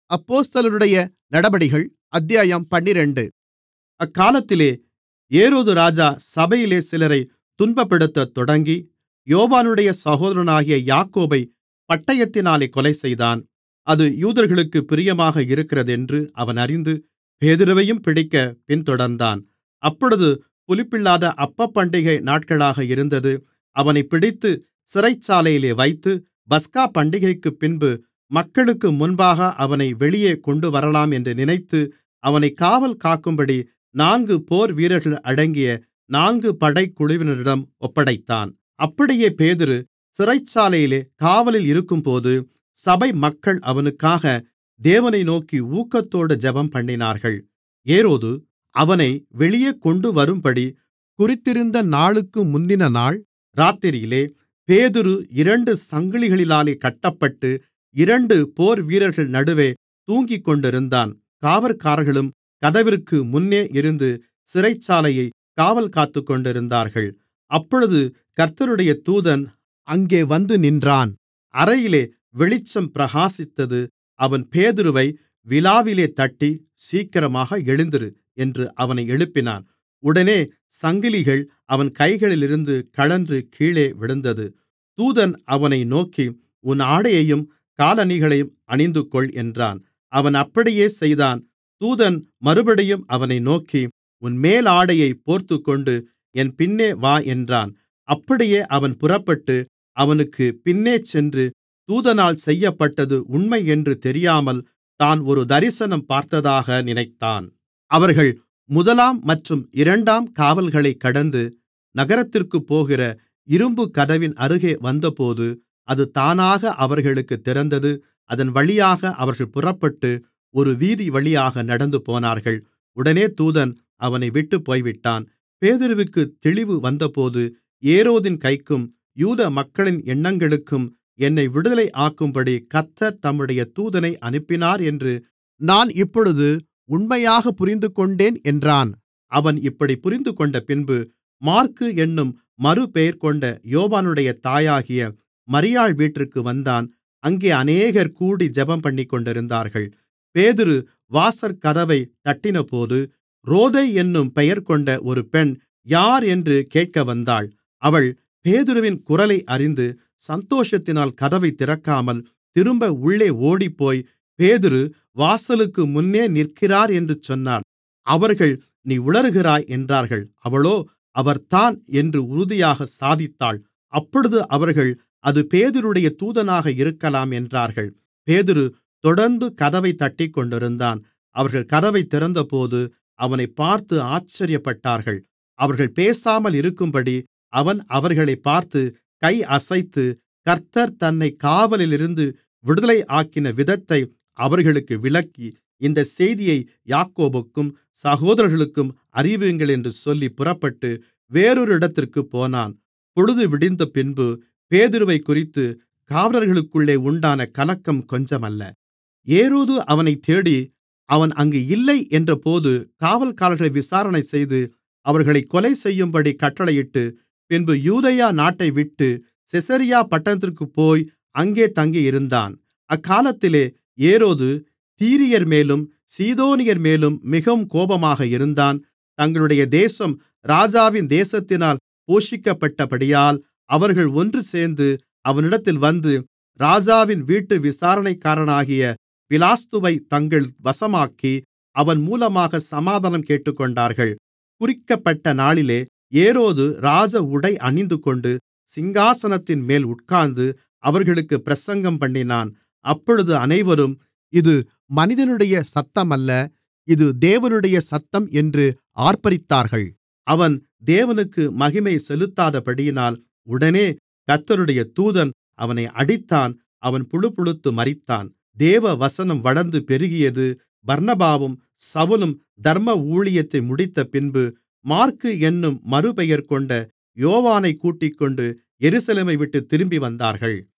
அப்போஸ்தலருடைய நடபடிகள் அத்தியாயம் பன்னிரண்டு அக்காலத்திலே ஏரோதுராஜா சபையிலே சிலரைத் துன்பப்படுத்தத் தொடங்கி யோவானுடைய சகோதரனாகிய யாக்கோபைப் பட்டயத்தினாலே கொலைசெய்தான் அது யூதர்களுக்குப் பிரியமாக இருக்கிறதென்று அவன் அறிந்து பேதுருவையும் பிடிக்கப் பின்தொடர்ந்தான் அப்பொழுது புளிப்பில்லாத அப்பப்பண்டிகை நாட்களாக இருந்தது அவனைப் பிடித்து சிறைச்சாலையிலே வைத்து பஸ்கா பண்டிகைக்குப்பின்பு மக்களுக்கு முன்பாக அவனை வெளியே கொண்டுவரலாம் என்று நினைத்து அவனைக் காவல் காக்கும்படி நான்கு போர்வீரர்கள் அடங்கிய நான்கு படைக்குழுவினரிடம் ஒப்படைத்தான் அப்படியே பேதுரு சிறைச்சாலையிலே காவலில் இருக்கும்போது சபை மக்கள் அவனுக்காக தேவனை நோக்கி ஊக்கத்தோடு ஜெபம்பண்ணினார்கள் ஏரோது அவனை வெளியே கொண்டுவரும்படி குறித்திருந்த நாளுக்கு முந்தினநாள் இராத்திரியிலே பேதுரு இரண்டு சங்கிலிகளினாலே கட்டப்பட்டு இரண்டு போர்வீரர்கள் நடுவே தூங்கிக்கொண்டிருந்தான் காவற்காரர்களும் கதவிற்கு முன்னே இருந்து சிறைச்சாலையைக் காவல் காத்துக்கொண்டிருந்தார்கள் அப்பொழுது கர்த்தருடைய தூதன் அங்கே வந்து நின்றான் அறையிலே வெளிச்சம் பிரகாசித்தது அவன் பேதுருவை விலாவிலே தட்டி சீக்கிரமாக எழுந்திரு என்று அவனை எழுப்பினான் உடனே சங்கிலிகள் அவன் கைகளிலிருந்து கழன்று கீழே விழுந்தது தூதன் அவனை நோக்கி உன் ஆடையையும் காலணிகளையும் அணிந்துகொள் என்றான் அவன் அப்படியே செய்தான் தூதன் மறுபடியும் அவனை நோக்கி உன் மேலாடையைப் போர்த்துக்கொண்டு என் பின்னே வா என்றான் அப்படியே அவன் புறப்பட்டு அவனுக்குப் பின்னே சென்று தூதனால் செய்யப்பட்டது உண்மையென்று தெரியாமல் தான் ஒரு தரிசனம் பார்த்ததாக நினைத்தான் அவர்கள் முதலாம் மற்றும் இரண்டாம் காவல்களைக் கடந்து நகரத்திற்குப் போகிற இரும்புக் கதவின் அருகே வந்தபோது அது தானாக அவர்களுக்குத் திறந்தது அதன் வழியாக அவர்கள் புறப்பட்டு ஒரு வீதிவழியாக நடந்துபோனார்கள் உடனே தூதன் அவனை விட்டுப் போய்விட்டான் பேதுருவிற்குத் தெளிவு வந்தபோது ஏரோதின் கைக்கும் யூத மக்களின் எண்ணங்களுக்கும் என்னை விடுதலையாக்கும்படி கர்த்தர் தம்முடைய தூதனை அனுப்பினார் என்று நான் இப்பொழுது உண்மையாகப் புரிந்துகொண்டேன் என்றான் அவன் இப்படிப் புரிந்துகொண்டபின்பு மாற்கு என்னும் மறுபெயர்கொண்ட யோவானுடைய தாயாகிய மரியாள் வீட்டிற்கு வந்தான் அங்கே அநேகர் கூடி ஜெபம்பண்ணிக்கொண்டிருந்தார்கள் பேதுரு வாசற்கதவைத் தட்டினபோது ரோதை என்னும் பெயர்கொண்ட ஒரு பெண் யார் என்று கேட்கவந்தாள் அவள் பேதுருவின் குரலை அறிந்து சந்தோஷத்தினால் கதவைத் திறக்காமல் திரும்ப உள்ளே ஓடிப்போய் பேதுரு வாசலுக்கு முன்னே நிற்கிறார் என்று சொன்னாள் அவர்கள் நீ உளறுகிறாய் என்றார்கள் அவளோ அவர்தான் என்று உறுதியாகச் சாதித்தாள் அப்பொழுது அவர்கள் அது பேதுருடைய தூதனாக இருக்கலாம் என்றார்கள் பேதுரு தொடர்ந்து கதவைத் தட்டிக்கொண்டிருந்தான் அவர்கள் கதவைத் திறந்தபோது அவனைப் பார்த்து ஆச்சரியப்பட்டார்கள் அவர்கள் பேசாமல் இருக்கும்படி அவன் அவர்களைப் பார்த்து கை அசைத்து கர்த்தர் தன்னைக் காவலிலிருந்து விடுதலையாக்கின விதத்தை அவர்களுக்கு விளக்கி இந்தச் செய்தியை யாக்கோபுக்கும் சகோதரர்களுக்கும் அறிவியுங்கள் என்று சொல்லி புறப்பட்டு வேறொரு இடத்திற்குப் போனான் பொழுது விடிந்தபின்பு பேதுருவைக்குறித்து காவலர்களுக்குள்ளே உண்டான கலக்கம் கொஞ்சமல்ல ஏரோது அவனைத் தேடி அவன் அங்கு இல்லை என்றபோது காவல்காரர்களை விசாரணை செய்து அவர்களைக் கொலைசெய்யும்படி கட்டளையிட்டு பின்பு யூதேயா நாட்டைவிட்டு செசரியா பட்டணத்திற்குப் போய் அங்கே தங்கியிருந்தான் அக்காலத்திலே ஏரோது தீரியர்மேலும் சீதோனியர்மேலும் மிகவும் கோபமாக இருந்தான் தங்களுடைய தேசம் ராஜாவின் தேசத்தினால் போஷிக்கப்பட்டபடியால் அவர்கள் ஒன்றுசேர்ந்து அவனிடத்தில் வந்து ராஜாவின் வீட்டு விசாரணைக்காரனாகிய பிலாஸ்துவைத் தங்கள் வசமாக்கி அவன் மூலமாக சமாதானம் கேட்டுக்கொண்டார்கள் குறிக்கப்பட்ட நாளிலே ஏரோது ராஜ உடை அணிந்துகொண்டு சிங்காசனத்தின்மேல் உட்கார்ந்து அவர்களுக்குப் பிரசங்கம்பண்ணினான் அப்பொழுது அனைவரும் இது மனிதனுடைய சத்தமல்ல இது தேவனுடைய சத்தம் என்று ஆர்ப்பரித்தார்கள் அவன் தேவனுக்கு மகிமை செலுத்தாதபடியினால் உடனே கர்த்தருடைய தூதன் அவனை அடித்தான் அவன் புழுபுழுத்து மரித்தான் தேவவசனம் வளர்ந்து பெருகியது பர்னபாவும் சவுலும் தர்ம ஊழியத்தை முடித்தபின்பு மாற்கு என்னும் மறுபெயர் கொண்ட யோவானைக் கூட்டிக்கொண்டு எருசலேமை விட்டுத் திரும்பி வந்தார்கள்